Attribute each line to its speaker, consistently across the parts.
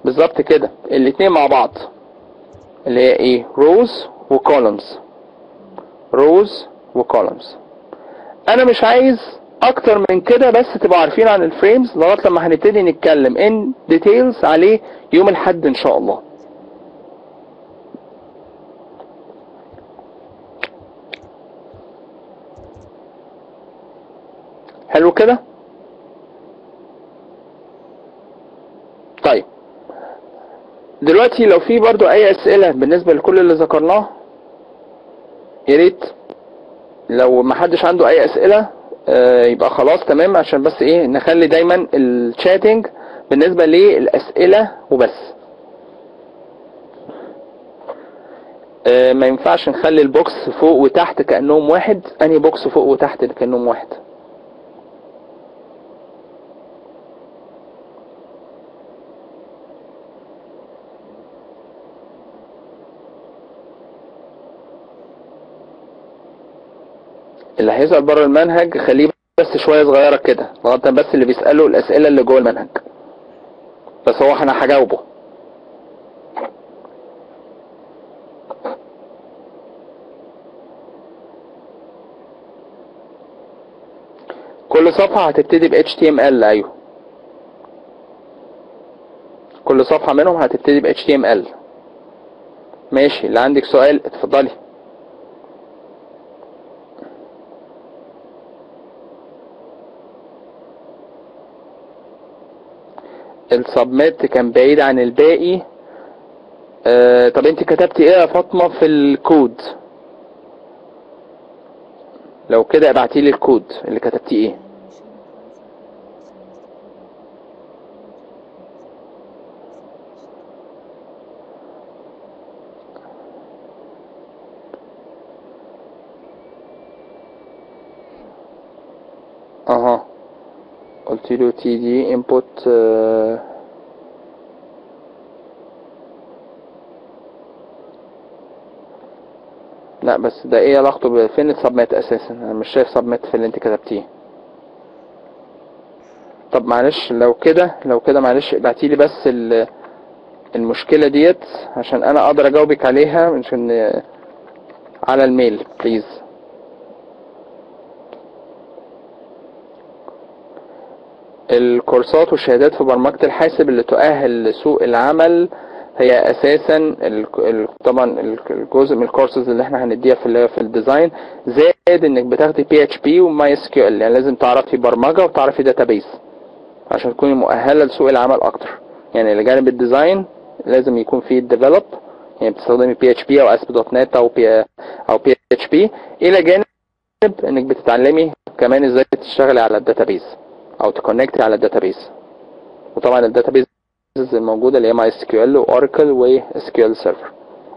Speaker 1: بالظبط كده الاتنين مع بعض اللي هي ايه روز وكولمز روز وكولمز انا مش عايز اكتر من كده بس تبقوا عارفين عن الفريمز لغايه لما هنبتدي نتكلم ان ديتيلز عليه يوم الاحد ان شاء الله حلو كده طيب دلوقتي لو في برضو اي اسئله بالنسبه لكل اللي ذكرناه يا ريت لو ما حدش عنده اي اسئله آه، يبقى خلاص تمام عشان بس ايه نخلي دايما الشاتنج بالنسبه للاسئله وبس آه، ما ينفعش نخلي البوكس فوق وتحت كانهم واحد انهي بوكس فوق وتحت كانهم واحد اللي هيسأل بره المنهج خليه بس شوية صغيرة كده لغاية بس اللي بيسأله الأسئلة اللي جوه المنهج بس هو أنا هجاوبه كل صفحة هتبتدي ب HTML أيوه كل صفحة منهم هتبتدي ب HTML ماشي اللي عندك سؤال اتفضلي السبميت كان بعيد عن الباقي آه طب انت كتبتي ايه يا فاطمة في الكود لو كده ابعتي لي الكود اللي كتبتيه ايه اها قلت له تي دي input آه، لا بس ده ايه علاقته ب- فين السبميت اساسا انا مش شايف سبميت في اللي انت كتبتيه طب معلش لو كده لو كده معلش ابعتي لي بس ال- المشكلة ديت عشان انا اقدر اجاوبك عليها عشان آه، على الميل بليز الكورسات والشهادات في برمجة الحاسب اللي تؤهل لسوق العمل هي اساسا ال- ال- طبعا ال- الجزء من الكورسز اللي احنا هنديها في ال- في الديزاين زائد انك بتاخدي بي اتش بي وماي اس كيو ال يعني لازم تعرفي برمجه وتعرفي داتابيس عشان تكوني مؤهله لسوق العمل اكتر يعني الى جانب الديزاين لازم يكون في ديفلوب يعني بتستخدمي بي اتش بي او اسب دوت نت او بي او بي اتش بي الى جانب انك بتتعلمي كمان ازاي تشتغلي على الداتابيس او تكونكتي على الداتابيس وطبعا الداتابيس الموجوده اللي هي ماي اس كيو ال واوراكل واس كيو ال سيرفر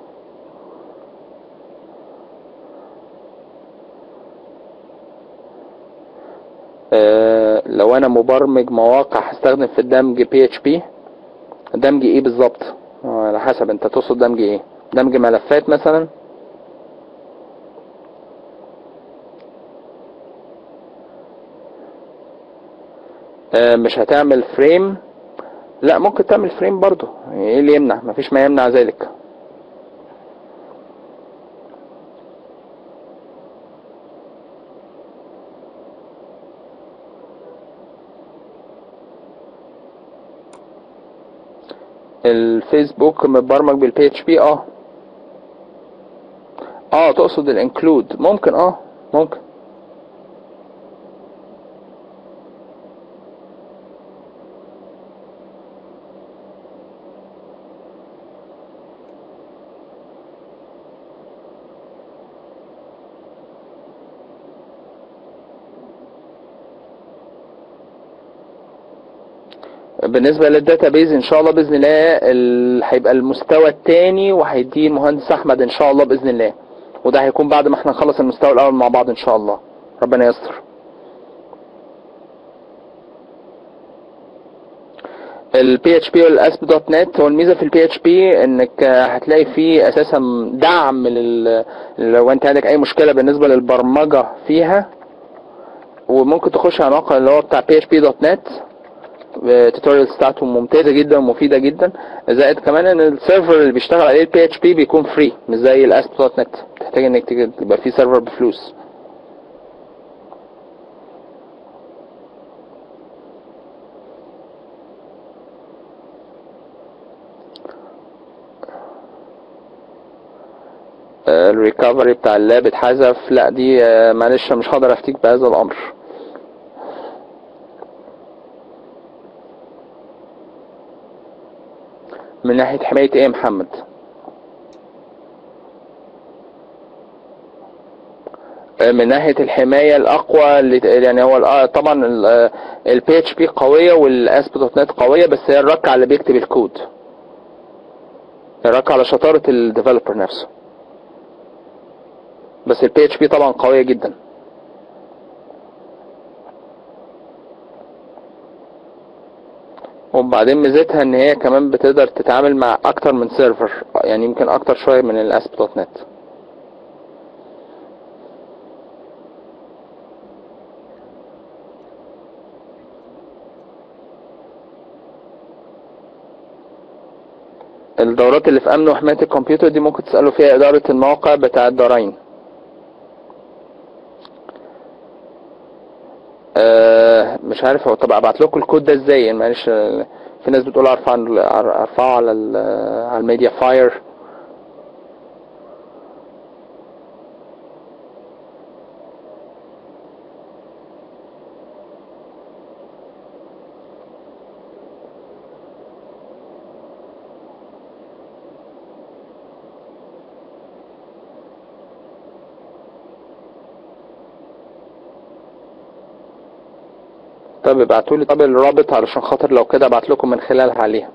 Speaker 1: لو انا مبرمج مواقع هستخدم في الدمج بي اتش بي دمج ايه بالظبط آه، على حسب انت تقصد دمج ايه دمج ملفات مثلا آه، مش هتعمل فريم لا ممكن تعمل فريم برضو ايه اللي يمنع مفيش ما يمنع ذلك الفيسبوك متبرمج بالبي اتش بي اه اه تقصد الانكلود ممكن اه ممكن بالنسبة للداتابيز ان شاء الله باذن الله ال- هيبقى المستوى الثاني وهيديه المهندس احمد ان شاء الله باذن الله وده هيكون بعد ما احنا نخلص المستوى الاول مع بعض ان شاء الله ربنا يستر البي اتش بي والاسب دوت نت هو الميزه في البي اتش بي انك آه، هتلاقي فيه اساسا دعم لل لو انت عندك اي مشكله بالنسبه للبرمجه فيها وممكن تخش على الموقع اللي هو بتاع php.net التوتوريالز بتاعته ممتازه جدا ومفيده جدا زائد كمان ان السيرفر اللي بيشتغل عليه البي اتش بي بيكون فري مش زي الاسب دوت نت تحتاج انك تج- تبقى في سيرفر بفلوس الريكفري بتاع اللاب اتحذف لا دي آه، معلش مش هقدر افتيك بهذا الامر من ناحية حماية ايه يا محمد آه، من ناحية الحماية الأقوى اللي يعني هو ال- آه، طبعا البي اتش بي قوية والاسب دوت نت قوية بس هي الرك على اللي بيكتب الكود الرك على شطارة الديفلوبر نفسه بس البي اتش بي طبعا قوية جدا وبعدين ميزتها ان هي كمان بتقدر تتعامل مع اكتر من سيرفر يعني يمكن اكتر شوية من الاسب دوت نت الدورات اللي في امن وحماية الكمبيوتر دي ممكن تسألوا فيها ادارة الموقع بتاع الدارين آه مش عارف هو طب ابعت لكم الكود ده ازاي يعني معلش آه، في ناس بتقول ارفع ارفعه على ال على الميديا فاير طب ابعتوا لي طب الرابط علشان خاطر لو كده ابعت لكم من خلالها عليها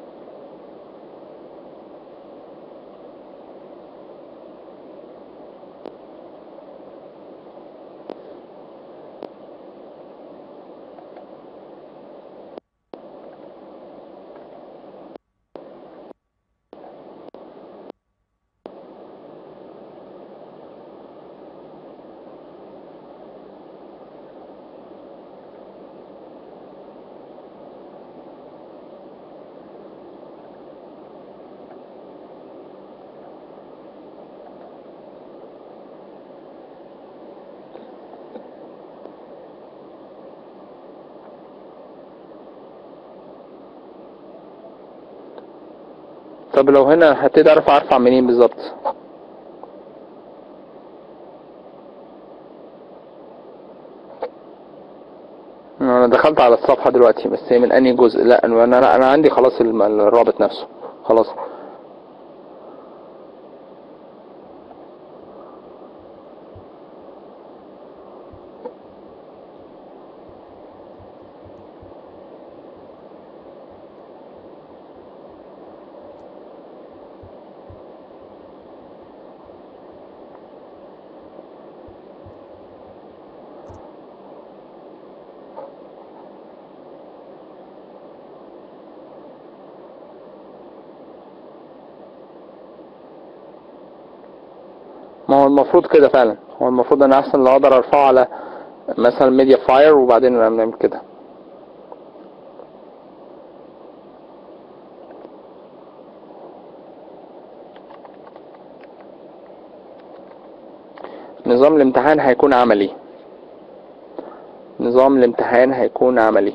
Speaker 1: طب لو هنا هبتدي ارفع ارفع منين بالظبط انا دخلت على الصفحة دلوقتي بس هي من انهي جزء لا انا انا أنا عندي خلاص الم- الرابط نفسه خلاص ما هو المفروض كده فعلا هو المفروض انا احسن لو اقدر ارفعه على مثلا ميديا فاير وبعدين نعمل كده نظام الامتحان هيكون عملي نظام الامتحان هيكون عملي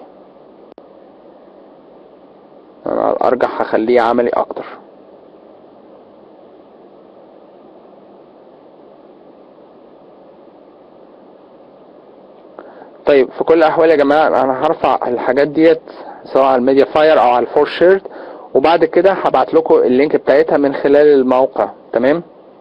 Speaker 1: انا ارجح هخليه عملي اكتر طيب في كل الاحوال يا جماعه انا هرفع الحاجات ديت سواء على الميديا فاير او على الفور شيرت وبعد كده هبعت لكم اللينك بتاعتها من خلال الموقع تمام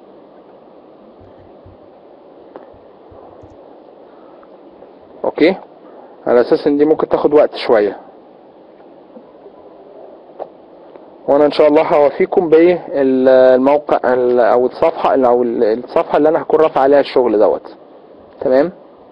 Speaker 1: اوكي على اساس ان دي ممكن تاخد وقت شويه وانا ان شاء الله هوافيكم بالموقع ال- او الصفحه او ال- الصفحه اللي انا هكون رافع عليها الشغل دوت تمام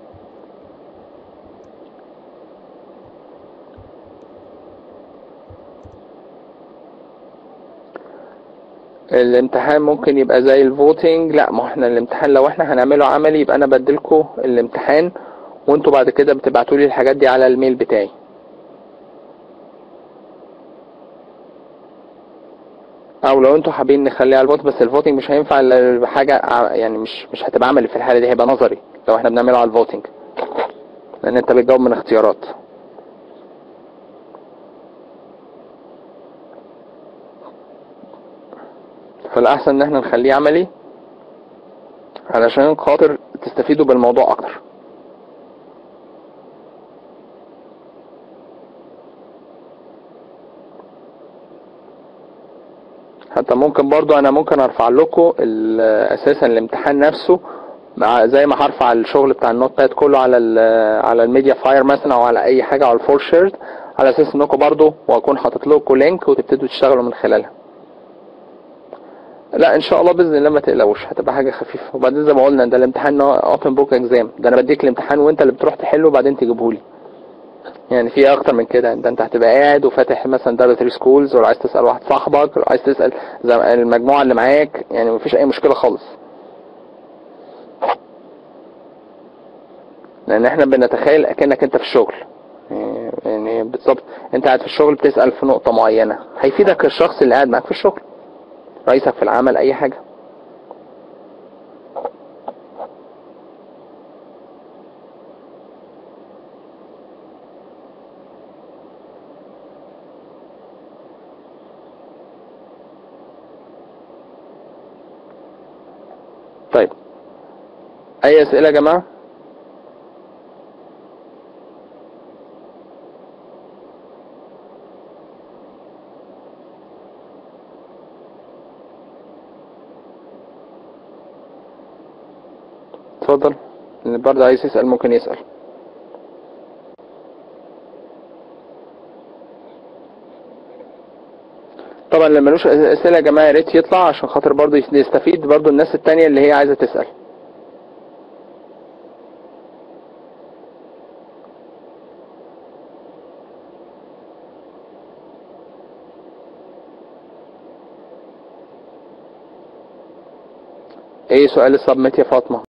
Speaker 1: الامتحان ممكن يبقى زي الفوتينج لا ما احنا الامتحان لو احنا هنعمله عملي يبقى انا بديلكوا الامتحان وانتوا بعد كده بتبعتوا لي الحاجات دي على الميل بتاعي او لو انتوا حابين نخليها الفوت بس الفوتنج مش هينفع الا بحاجه ع- يعني مش مش هتبقى عملي في الحاله دي هيبقى نظري لو احنا بنعمله على الفوتنج لان انت بتجاوب من اختيارات فالاحسن ان احنا نخليه عملي علشان خاطر تستفيدوا بالموضوع اكتر حتى ممكن برضو انا ممكن ارفع لكم ال- اساسا الامتحان نفسه مع زي ما هرفع الشغل بتاع النوت باد كله على ال على الميديا فاير مثلا او على اي حاجه على الفور شيرد على اساس انكم برضو واكون حاطط لكم لينك وتبتدوا تشتغلوا من خلالها لا ان شاء الله باذن الله ما تقلقوش هتبقى حاجه خفيفه وبعدين زي ما قلنا ده الامتحان اوبن بوك اكزام ده انا بديك الامتحان وانت اللي بتروح تحله وبعدين تجيبهولي يعني في اكتر من كده ده انت هتبقى قاعد وفاتح مثلا داتا 3 سكولز ولا عايز تسال واحد صاحبك ولا عايز تسال زم- المجموعه اللي معاك يعني مفيش اي مشكله خالص لان احنا بنتخيل اكنك انت في الشغل يعني- يعني بالظبط انت قاعد في الشغل بتسال في نقطه معينه هيفيدك الشخص اللي قاعد معاك في الشغل رئيسك في العمل اي حاجه طيب اي اسئله يا جماعه اتفضل اللي برضه عايز يسال ممكن يسال طبعا اللي ملوش اسئله يا جماعه يا ريت يطلع عشان خاطر برضه يستفيد برضه الناس التانية اللي هي عايزه تسال ايه سؤال السبميت يا فاطمه